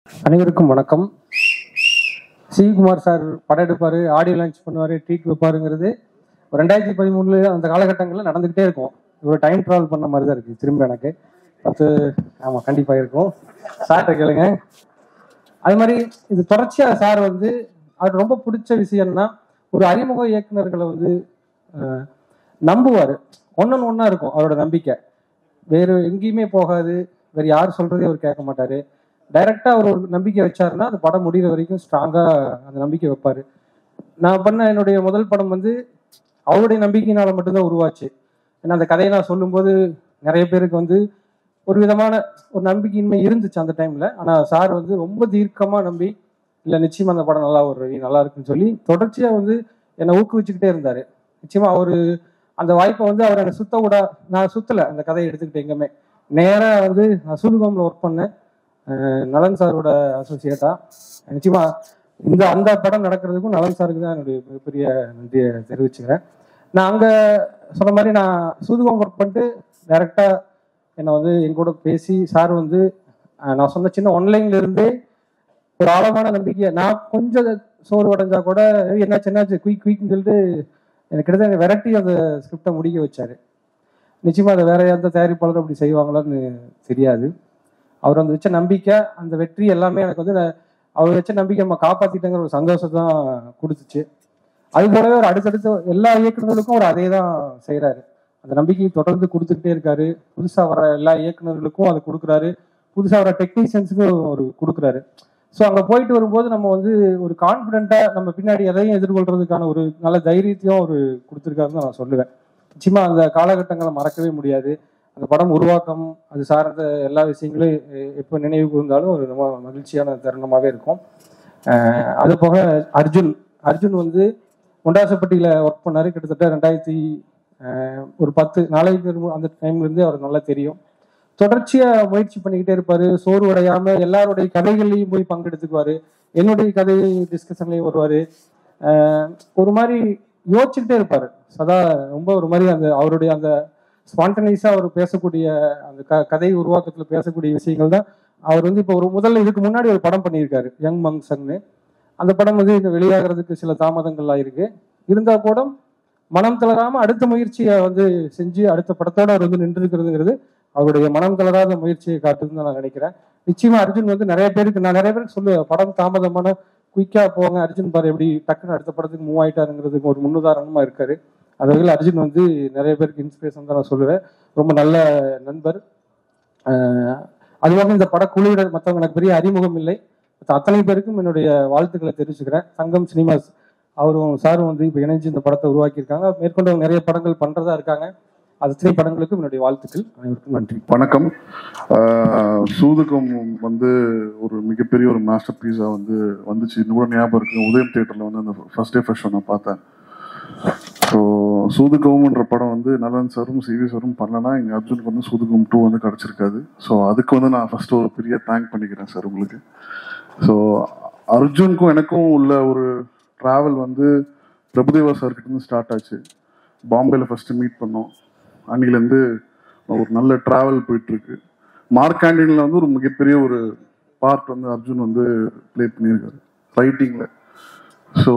அனைவருக்கும் வணக்கம் சிவகுமார் சார் படம் எடுப்பார் ஆடியோ லான்ச் பண்ணுவார் ட்ரீட் வைப்பாருங்கிறது ஒரு ரெண்டாயிரத்தி பதிமூணுல அந்த காலகட்டங்களில் நடந்துக்கிட்டே இருக்கும் ஒரு டைம் ட்ராவல் பண்ண மாதிரி தான் இருக்குது திரும்ப எனக்கு பத்து ஆமாம் கண்டிப்பாக இருக்கும் சார்கிட்ட கேளுங்க அது மாதிரி இது தொடர்ச்சியாக சார் வந்து அவருக்கு ரொம்ப பிடிச்ச விஷயம்னா ஒரு அறிமுக இயக்குனர்களை வந்து அஹ், நம்புவார் ஒன்னொன்று ஒன்றா இருக்கும் அவரோட நம்பிக்கை வேறு எங்கேயுமே போகாது வேறு யார் சொல்றதையும் அவர் கேட்க மாட்டாரு டைரக்டா அவர் ஒரு நம்பிக்கை வச்சாருன்னா அந்த படம் முடிகிற வரைக்கும் ஸ்ட்ராங்கா அந்த நம்பிக்கை வைப்பாரு நான் பண்ண என்னுடைய முதல் படம் வந்து அவருடைய நம்பிக்கையினால மட்டும்தான் உருவாச்சு ஏன்னா அந்த கதையை நான் சொல்லும்போது நிறைய பேருக்கு வந்து ஒரு விதமான ஒரு நம்பிக்கையின்மை இருந்துச்சு அந்த டைம்ல ஆனா சார் வந்து ரொம்ப தீர்க்கமா நம்பி இல்ல நிச்சயமா அந்த படம் நல்லா ஒரு நல்லா இருக்குன்னு சொல்லி தொடர்ச்சியா வந்து என்னை ஊக்குவிச்சுக்கிட்டே இருந்தாரு நிச்சயமா அவரு அந்த வாய்ப்பை வந்து அவர் என்னை சுத்த விட நான் சுத்தல அந்த கதையை எடுத்துக்கிட்டு எங்கேயுமே நேரா வந்து நான் சூதுகோம்ல ஒர்க் பண்ணேன் அஹ் நலன் சாரோட அசோசியேட்டா நிச்சயமா இந்த அந்த படம் நடக்கிறதுக்கும் நலன் சாருக்கு தான் என்னுடைய மிகப்பெரிய நன்றியை தெரிவிச்சுக்கிறேன் நான் அங்க சொன்ன மாதிரி நான் சூதுகம் ஒர்க் பண்ணிட்டு டைரக்டா என்னை வந்து என் கூட பேசி சார் வந்து அஹ் நான் சொன்ன சின்ன ஒன்லைன்ல இருந்தே ஒரு ஆழமான நம்பிக்கையை நான் கொஞ்சம் சோறு உடைஞ்சா கூட "ஏய், என்னாச்சு என்னாச்சு குயிக் குயிக்னு சொல்லிட்டு எனக்கு கிட்டத்தட்ட விரட்டி அந்த ஸ்கிரிப்டை முடிக்க வச்சாரு நிச்சயமா அதை வேற எந்த தயாரிப்பாளரும் அப்படி செய்வாங்களான்னு தெரியாது அவர் அந்த வச்ச நம்பிக்கை அந்த வெற்றி எல்லாமே எனக்கு வந்து நான் அவர் வச்ச நம்பிக்கை நம்ம காப்பாத்திட்டங்கிற ஒரு சந்தோஷம் தான் கொடுத்துச்சு அது போலவே ஒரு அடுத்தடுத்த எல்லா இயக்குநர்களுக்கும் அவர் அதே தான் செய்கிறாரு அந்த நம்பிக்கையை தொடர்ந்து கொடுத்துக்கிட்டே இருக்காரு புதுசாக வர எல்லா இயக்குநர்களுக்கும் அதை கொடுக்குறாரு புதுசாக வர டெக்னீஷியன்ஸுக்கும் அவர் கொடுக்குறாரு ஸோ அங்கே போயிட்டு வரும்போது நம்ம வந்து ஒரு கான்ஃபிடென்ட்டாக நம்ம பின்னாடி எதையும் எதிர்கொள்றதுக்கான ஒரு நல்ல தைரியத்தையும் அவர் கொடுத்துருக்காருன்னு நான் சொல்லுவேன் நிச்சயமா அந்த காலகட்டங்களை மறக்கவே முடியாது அந்த படம் உருவாக்கம் அது சார்ந்த எல்லா விஷயங்களும் எ- எப்போ நினைவு கூர்ந்தாலும் ஒரு ரொம்ப மகிழ்ச்சியான தருணமாகவே இருக்கும் அஹ் அது போக அர்ஜுன் அர்ஜுன் வந்து முண்டாசப்பட்டியில் ஒர்க் பண்ணாரு கிட்டத்தட்ட ரெண்டாயிரத்தி அஹ், ஒரு பத்து நாளைக்கு இரு- அந்த டைம்ல இருந்தே அவர் நல்லா தெரியும் தொடர்ச்சியா முயற்சி பண்ணிக்கிட்டே இருப்பாரு சோர்வு அடையாம எல்லாருடைய கதைகள்லையும் போய் பங்கெடுத்துக்குவாரு என்னுடைய கதை டிஸ்கஷன்லயும் வருவாரு அஹ், ஒரு மாதிரி யோசிச்சுக்கிட்டே இருப்பாரு சதா ரொம்ப ஒரு மாதிரி அந்த அவருடைய அந்த ஸ்பான்டனைஸா அவர் பேசக்கூடிய அந்த க கதை உருவாக்கத்துல பேசக்கூடிய விஷயங்கள் தான் அவர் வந்து இப்போ ஒரு முதல்ல இதுக்கு முன்னாடி ஒரு படம் பண்ணியிருக்காரு யங் மங்சன்னு அந்த படம் வந்து இங்க வெளியாகிறதுக்கு சில தாமதங்கள் ஆயிருக்கு இருந்தா கூட மனம் தளராம அடுத்த முயற்சியை வந்து செஞ்சு அடுத்த படத்தோட அவர் வந்து நின்று இருக்கிறதுங்கிறது அவருடைய மனம் தளராத முயற்சியை காட்டுதுன்னு நான் நினைக்கிறேன் நிச்சயமா அர்ஜுன் வந்து நிறைய பேருக்கு நான் நிறைய பேருக்கு சொல்லுவேன் படம் தாமதமான குயிக்கா போங்க அர்ஜுன் பாரு எப்படி டக்குன்னு அடுத்த படத்துக்கு மூவ் ஆயிட்டாருங்கிறதுக்கு ஒரு முன்னுதாரணமா இருக்காரு அது வகையில் அர்ஜுன் வந்து நிறைய பேருக்கு இன்ஸ்பிரேஷன் தான் நான் சொல்லுவேன் ரொம்ப நல்ல நண்பர் ஆஹ் அதுவாக இந்த படக்குழுவினர் மற்றவங்க எனக்கு பெரிய அறிமுகம் இல்லை மத்த அத்தனை பேருக்கும் என்னுடைய வாழ்த்துக்களை தெரிவிச்சுக்கிறேன் சங்கம் சினிமாஸ் அவரும் சாரும் வந்து இப்போ இணைஞ்சு இந்த படத்தை உருவாக்கியிருக்காங்க மேற்கொண்டு அவங்க நிறைய படங்கள் பண்றதா இருக்காங்க அது அத்தனை படங்களுக்கும் என்னுடைய வாழ்த்துக்கள் அனைவருக்கும் நன்றி வணக்கம் ஆஹ் சூதுகம் வந்து ஒரு மிகப்பெரிய ஒரு மாஸ்டர் பீஸா வந்து வந்துச்சு இன்னும் கூட ஞாபகம் இருக்கு உதயம் தியேட்டர்ல வந்து அந்த ஃபர்ஸ்ட் டே ஃபர்ஸ்ட் நான் பார்த்தேன் ஸோ சூதுகம்ன்ற படம் வந்து நலன் சாரும் சிவி சாரும் பண்ணலன்னா எங்க அர்ஜுனுக்கு வந்து சூதுகம் டூ வந்து கிடைச்சிருக்காது ஸோ அதுக்கு வந்து நான் ஃபர்ஸ்ட் ஒரு பெரிய தேங்க் பண்ணிக்கிறேன் சார் உங்களுக்கு ஸோ அர்ஜுனுக்கும் எனக்கும் உள்ள ஒரு டிராவல் வந்து பிரபுதேவா சார் கிட்ட இருந்து ஸ்டார்ட் ஆச்சு பாம்பேல ஃபர்ஸ்ட் மீட் பண்ணோம் அன்னிலேருந்து ஒரு நல்ல டிராவல் போயிட்டு இருக்கு மார்க் ஆண்டனியில் வந்து ஒரு மிகப்பெரிய ஒரு பார்ட் வந்து அர்ஜுன் வந்து ப்ளே பண்ணியிருக்காரு ரைட்டிங்கில் ஸோ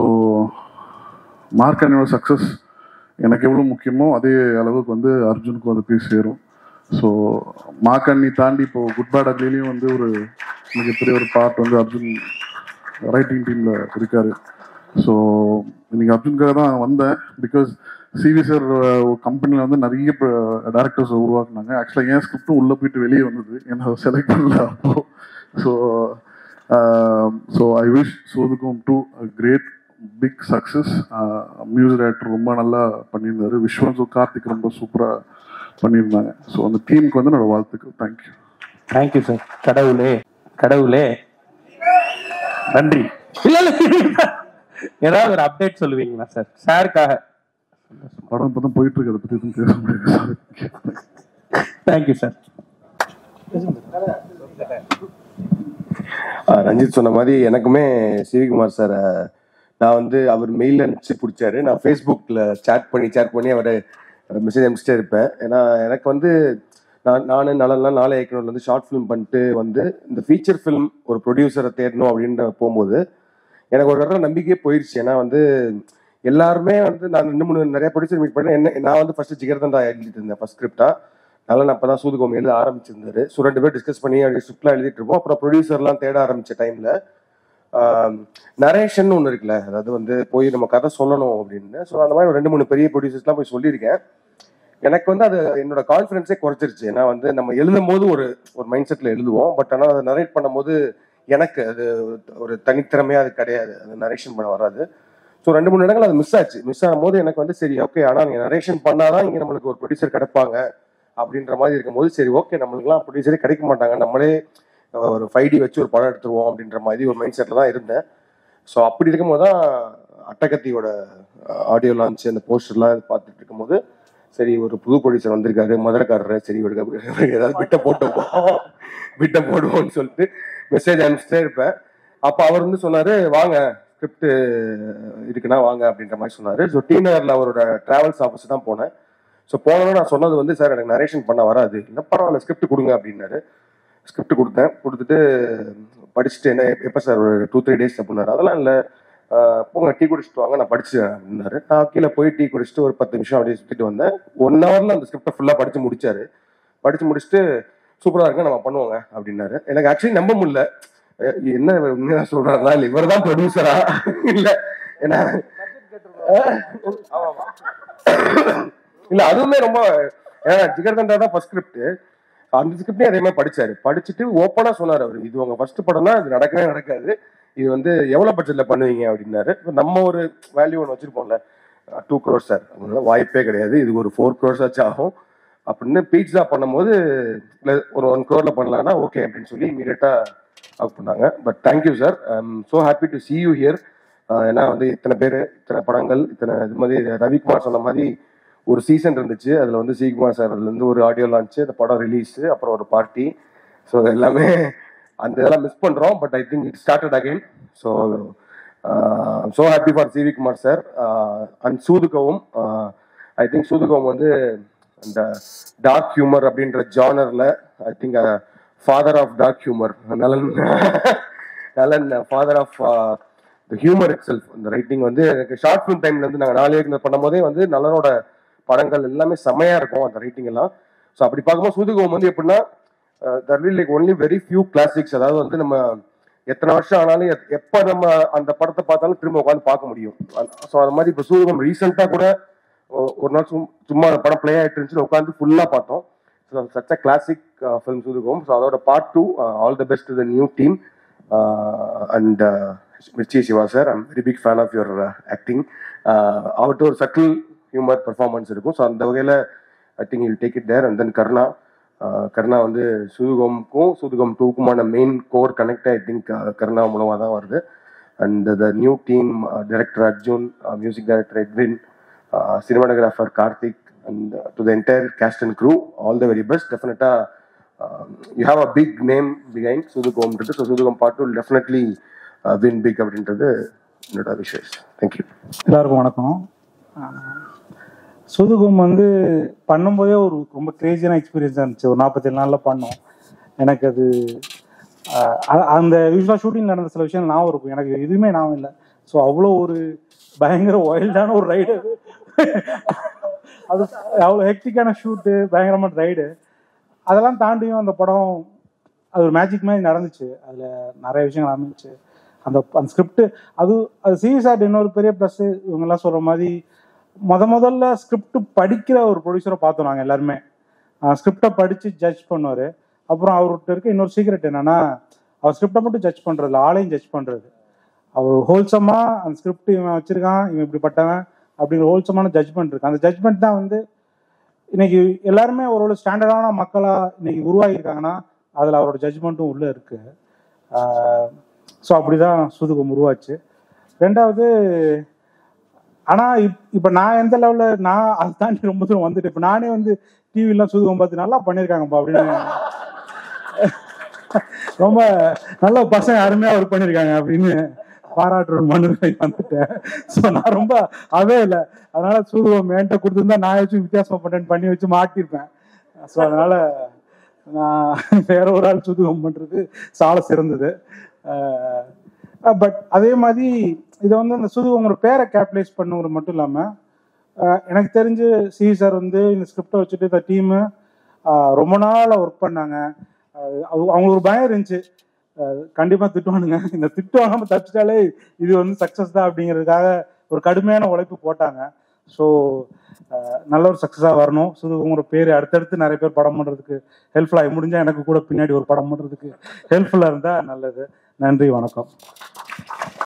மார்க் ஆண்டனியோட சக்ஸஸ் எனக்கு எவ்வளோ முக்கியமோ அதே அளவுக்கு வந்து அர்ஜுனுக்கு வந்து போய் சேரும் ஸோ மார்க் ஆண்டனி தாண்டி இப்போ குட் பேட் அக்லிலையும் வந்து ஒரு மிகப்பெரிய ஒரு பார்ட் வந்து அர்ஜுன் ரைட்டிங் டீமில் இருக்காரு ஸோ இன்னைக்கு அர்ஜுனுக்காக தான் வந்தேன் பிகாஸ் சிவி சார் கம்பெனியில் வந்து நிறைய டேரக்டர்ஸ் உருவாக்குனாங்க ஆக்சுவலாக என் ஸ்கிரிப்டும் உள்ளே போயிட்டு வெளியே வந்தது என்ன செலக்ட் பண்ணல அப்போ ஸோ ஸோ ஐ விஷ் சோதுக்கும் to great big success music director ரொம்ப நல்லா பண்ணியிருந்தாரு விஸ்வன்ஸும் கார்த்திக் ரொம்ப சூப்பராக பண்ணியிருந்தாங்க ஸோ அந்த டீமுக்கு வந்து என்னோட வாழ்த்துக்கள் தேங்க்யூ தேங்க்யூ சார் கடவுளே கடவுளே நன்றி இல்ல இல்ல ஏதாவது ஒரு அப்டேட் சொல்லுவீங்களா சார் சாருக்காக படம் இப்போ தான் போயிட்டு இருக்கு அதை பற்றி எதுவும் பேச முடியாது சார் தேங்க்யூ சார் ஆ, ரஞ்சித் சொன்ன மாதிரி எனக்குமே சிவிகுமார் சார் நான் வந்து அவர் மெயில் அனுப்பிச்சு பிடிச்சாரு நான் ஃபேஸ்புக்கில் சேட் பண்ணி சேட் பண்ணி அவரை மெசேஜ் அனுப்பிச்சிட்டே இருப்பேன் ஏன்னா எனக்கு வந்து நான் நான் நலன்லாம் நாளை இயக்குனர்ல இருந்து ஷார்ட் ஃபிலிம் பண்ணிட்டு வந்து இந்த ஃபீச்சர் ஃபிலிம் ஒரு ப்ரொடியூசரை தேடணும் அப்படின்னு போகும்போது எனக்கு ஒரு தடவை நம்பிக்கையே போயிடுச்சு ஏன்னா வந்து எல்லாருமே வந்து நான் ரெண்டு மூணு நிறைய ப்ரொடியூசர் மீட் பண்ணேன் என்ன நான் வந்து ஃபர்ஸ்ட் ஜிகர்தண்டா எழுதிட்டு இருந்தேன் ஃபர்ஸ்ட் ஸ்கிரிப்டா நல்லா அப்போ தான் சூதுகோம் எழுத ஆரம்பிச்சிருந்தாரு ஸோ ரெண்டு பேர் டிஸ்கஸ் பண்ணி அப்படி ஸ்கிரிப்ட்லாம் எழுதிட்டு இருப்போம் அப்புறம் ப்ரொடியூசர்லாம் தேட ஆரம்பிச்ச டைம்ல நரேஷன் ஒன்று இருக்குல்ல அதாவது வந்து போய் நம்ம கதை சொல்லணும் அப்படின்னு ஸோ அந்த மாதிரி ஒரு ரெண்டு மூணு பெரிய ப்ரொடியூசர்ஸ்லாம் போய் சொல்லியிருக்கேன் எனக்கு வந்து அது என்னோட கான்ஃபிடன்ஸே குறைச்சிருச்சு ஏன்னா வந்து நம்ம எழுதும் போது ஒரு ஒரு மைண்ட் செட்ல எழுதுவோம் பட் ஆனால் அதை நரேட் பண்ணும்போது எனக்கு அது ஒரு தனித்திறமையா அது கிடையாது அது நரேஷன் பண்ண வராது ஸோ ரெண்டு மூணு இடங்கள் அது மிஸ் ஆச்சு மிஸ் ஆகும்போது எனக்கு வந்து சரி ஓகே ஆனால் நீங்கள் நரேஷன் பண்ணாதான் இங்கே நம்மளுக்கு ஒரு ப்ரொடியூசர் கிடைப்பாங்க அப்படின்ற மாதிரி இருக்கும்போது சரி ஓகே நம்மளுக்குலாம் ப்ரொடியூசரே கிடைக்க மாட்டாங்க நம்மளே ஒரு ஃபைவ் டி வச்சு ஒரு படம் எடுத்துருவோம் அப்படின்ற மாதிரி ஒரு மைண்ட் செட்டில் தான் இருந்தேன் ஸோ அப்படி இருக்கும்போது தான் அட்டகத்தியோட ஆடியோ லான்ச் அந்த போஸ்டர்லாம் பார்த்துட்டு இருக்கும்போது சரி ஒரு புது ப்ரொடியூசர் வந்திருக்காரு மதுரைக்காரர் சரி இவருக்கு இவருக்கு ஏதாவது விட்ட போட்டுப்போம் விட்ட போடுவோம்னு சொல்லிட்டு மெசேஜ் அனுப்பிச்சிட்டே இருப்பேன் அப்போ அவர் வந்து சொன்னாரு வாங்க ஸ்கிரிப்ட் இருக்குன்னா வாங்க அப்படின்ற மாதிரி சொன்னாரு ஸோ டி நகரில் அவரோட டிராவல்ஸ் ஆஃபீஸ் தான் போனேன் ஸோ போனோன்னு நான் சொன்னது வந்து சார் எனக்கு நரேஷன் பண்ண வராது இல்லை பரவாயில்ல ஸ்கிரிப்ட் கொடுங்க அப்படின்னாரு ஸ்கிரிப்ட் கொடுத்தேன் கொடுத்துட்டு படிச்சுட்டு என்ன எப்போ சார் ஒரு டூ த்ரீ டேஸ் அப்படின்னாரு அதெல்லாம் இல்லை போங்க டீ குடிச்சிட்டு வாங்க நான் படிச்சுட்டேன் அப்படின்னாரு நான் கீழே போய் டீ குடிச்சிட்டு ஒரு பத்து நிமிஷம் அப்படியே சுற்றிட்டு வந்தேன் ஒன் ஹவரில் அந்த ஸ்கிரிப்டை ஃபுல்லாக படித்து முடிச்சாரு படித்து முடிச்சுட்டு சூப்பராக இருக்கு நம்ம பண்ணுவோங்க அப்படின்னாரு எனக்கு ஆக்சுவலி நம்ப முடியல அஹ் என்ன இவர் உண்மையா சொல்றாரா இல்லை இவர் தான் ப்ரொடியூசரா இல்லை ஏன்னா இல்ல அதுவுமே ரொம்ப ஏன்னா ஜிகர்தண்டா தான் ஃபர்ஸ்ட் ஸ்கிரிப்ட் அந்த ஸ்கிரிப்டே அதே மாதிரி படிச்சாரு படிச்சுட்டு ஓப்பனா சொன்னார் அவர் இது உங்க ஃபர்ஸ்ட் படம்னா இது நடக்கவே நடக்காது இது வந்து எவ்வளவு பட்ஜெட்ல பண்ணுவீங்க அப்படின்னாரு இப்ப நம்ம ஒரு வேல்யூ ஒன்று வச்சிருப்போம்ல டூ க்ரோர்ஸ் சார் வாய்ப்பே கிடையாது இது ஒரு ஃபோர் க்ரோர்ஸ் ஆச்சு ஆகும் அப்படின்னு பீட்சா பண்ணும்போது இல்ல ஒரு ஒன் க்ரோர்ல பண்ணலாம்னா ஓகே அப்படின்னு சொல்லி இமீடியட்டா ஆஃப் பண்ணாங்க but thank you sir I am so happy to see you here ஏன்னா வந்து இத்தனை பேர் இத்தனை படங்கள் இத்தனை இது மாதிரி ரவிக்குமார் சொன்ன மாதிரி ஒரு சீசன் இருந்துச்சு அதில் வந்து சிகுமார் சார் அதுலேருந்து ஒரு ஆடியோ லான்ச்சு அந்த படம் ரிலீஸ் அப்புறம் ஒரு பார்ட்டி ஸோ எல்லாமே அந்த இதெல்லாம் மிஸ் பண்ணுறோம் but I think it started again so so happy for CV Kumar sir and சூதுகவும் ஐ திங்க் சூதுகவும் வந்து அந்த டார்க் ஹியூமர் அப்படின்ற ஜானரில் I think father of dark humour Nalan Nalan father of humour itself இந்த ரைட்டிங் வந்து எனக்கு ஷார்ட் ஃபிலிம் டைம்ல இருந்து நாங்கள் நாலு இயக்குனர் பண்ணும்போதே வந்து நலனோட படங்கள் எல்லாமே செமையா இருக்கும் அந்த ரைட்டிங் எல்லாம் ஸோ அப்படி பார்க்கும்போது சூதுகம் வந்து எப்படின்னா தர் like only very few classics அதாவது வந்து நம்ம எத்தனை வருஷம் ஆனாலும் எத்- எப்ப நம்ம அந்த படத்தை பார்த்தாலும் திரும்ப உட்காந்து பார்க்க முடியும் ஸோ அது மாதிரி இப்போ சூதுகம் ரீசெண்டாக கூட ஒ- ஒரு நாள் சும்- சும்மா அந்த படம் ப்ளே ஆயிட்டு இருந்துச்சு உட்காந்து ஃபுல்லாக பார்த்தோம் so such a classic film Soodhu Kavvum so அதோட part two all the best the new team and Mirchi Siva sir I'm very big fan of your acting அவர்கிட்ட ஒரு சட்டில் ஹியூமர் பெர்ஃபார்மன்ஸ் இருக்கும் ஸோ அந்த வகையில் I think you take it there and then Karuna Uh, Karuna வந்து சூதுகம்க்கும் சூதுகம் டூக்குமான main core connect I think Karuna மூலமாக தான் வருது and the new team director Arjun music director Edwin cinematographer Karthik and to the entire cast and crew all the very best டெஃபினட்டாக you have a big name behind சூதுகோம்ன்றது so Soodhu Kavvum part will definitely win big அப்படின்றது என்னோட wishes thank you எல்லாருக்கும் வணக்கம் ஆஹ் சுதுகும் வந்து பண்ணும்போதே ஒரு ரொம்ப கிரேசியான எக்ஸ்பீரியன்ஸாக இருந்துச்சு ஒரு நாற்பத்தேழு நாளில் பண்ணோம் எனக்கு அது ஆஹ் அ- அந்த யூஸ்வலாக ஷூட்டிங் நடந்த சில விஷயம் ஞாபகம் இருக்கும் எனக்கு எதுவுமே ஞாபகம் இல்லை ஸோ அவ்வளோ ஒரு பயங்கர வைல்டான ஒரு ரைடு அது அவ்வளோ ஹெக்டிக்கான ஷூட்டு பயங்கரமான ரைடு அதெல்லாம் தாண்டியும் அந்த படம் அது ஒரு மேஜிக் மாதிரி நடந்துச்சு அதில் நிறைய விஷயங்கள் அமைஞ்சுச்சு அந்த அந்த ஸ்கிரிப்ட் அது அது சீரியஸாக இன்னொரு பெரிய ப்ளஸ் இவங்கெல்லாம் சொல்கிற மாதிரி முத முதல்ல ஸ்கிரிப்ட் படிக்கிற ஒரு ப்ரொடியூசரை பார்த்தோம் நாங்கள் எல்லாருமே ஸ்கிரிப்டை படித்து ஜட்ஜ் பண்ணுவார் அப்புறம் அவர்கிட்ட இருக்க இன்னொரு சீக்ரெட் என்னன்னா அவர் ஸ்கிரிப்டை மட்டும் ஜட்ஜ் பண்ணுறதில்ல ஆளையும் ஜட்ஜ் பண்ணுறது அவர் ஹோல்சமாக அந்த ஸ்கிரிப்ட் இவன் வச்சிருக்கான் இவன் இப்படிப்பட்டவன் அப்படிங்கிற ஹோல்சமான ஜட்ஜ்மெண்ட் இருக்கு அந்த ஜட்ஜ்மெண்ட் தான் வந்து இன்னைக்கு எல்லாருமே ஒரு ஸ்டாண்டர்டான மக்களா இன்னைக்கு உருவாகியிருக்காங்கன்னா அதில் அவரோட ஜட்ஜ்மெண்ட்டும் உள்ள இருக்கு ஸோ அப்படிதான் சுதுகம் உருவாச்சு ரெண்டாவது ஆனா இப் இப்ப நான் எந்த லெவல்ல நான் அதை தாண்டி ரொம்ப தூரம் வந்துட்டு இப்ப நானே வந்து டிவிலாம் சுதுகம் பார்த்து நல்லா பண்ணியிருக்காங்கப்பா அப்படின்னு ரொம்ப நல்ல பசங்க அருமையா ஒர்க் பண்ணியிருக்காங்க அப்படின்னு பாராட்டுற ஒரு மனநிலை வந்துட்டேன் ஸோ நான் ரொம்ப அதே இல்லை அதனால சூதுகம் என்கிட்ட கொடுத்துருந்தா நான் வச்சு வித்தியாசமா பண்ணேன் பண்ணி வச்சு மாட்டிருப்பேன் ஸோ அதனால நான் வேற ஒரு ஆள் சுதுகம் பண்றது சால சிறந்தது பட் அதே மாதிரி இதை வந்து அந்த சுதுகங்கிற பேரை கேபிடலைஸ் பண்ணுங்கிறது மட்டும் இல்லாமல் எனக்கு தெரிஞ்சு சி சார் வந்து இந்த ஸ்கிரிப்டை வச்சுட்டு இந்த டீமு ரொம்ப நாளாக ஒர்க் பண்ணாங்க அஹ் அவங்க- அவங்களுக்கு ஒரு பயம் இருந்துச்சு அஹ் கண்டிப்பா திட்டுவானுங்க இந்த திட்டு வாங்காம தப்பிச்சிட்டாலே இது வந்து சக்சஸ் தான் அப்படிங்கிறதுக்காக ஒரு கடுமையான உழைப்பு போட்டாங்க ஸோ நல்ல ஒரு சக்ஸஸாக வரணும் சுது உங்களோட பேர் அடுத்தடுத்து நிறைய பேர் படம் பண்ணுறதுக்கு ஹெல்ப்ஃபுல்லாக முடிஞ்சா எனக்கு கூட பின்னாடி ஒரு படம் பண்ணுறதுக்கு ஹெல்ப்ஃபுல்லாக இருந்தால் நல்லது நன்றி வணக்கம்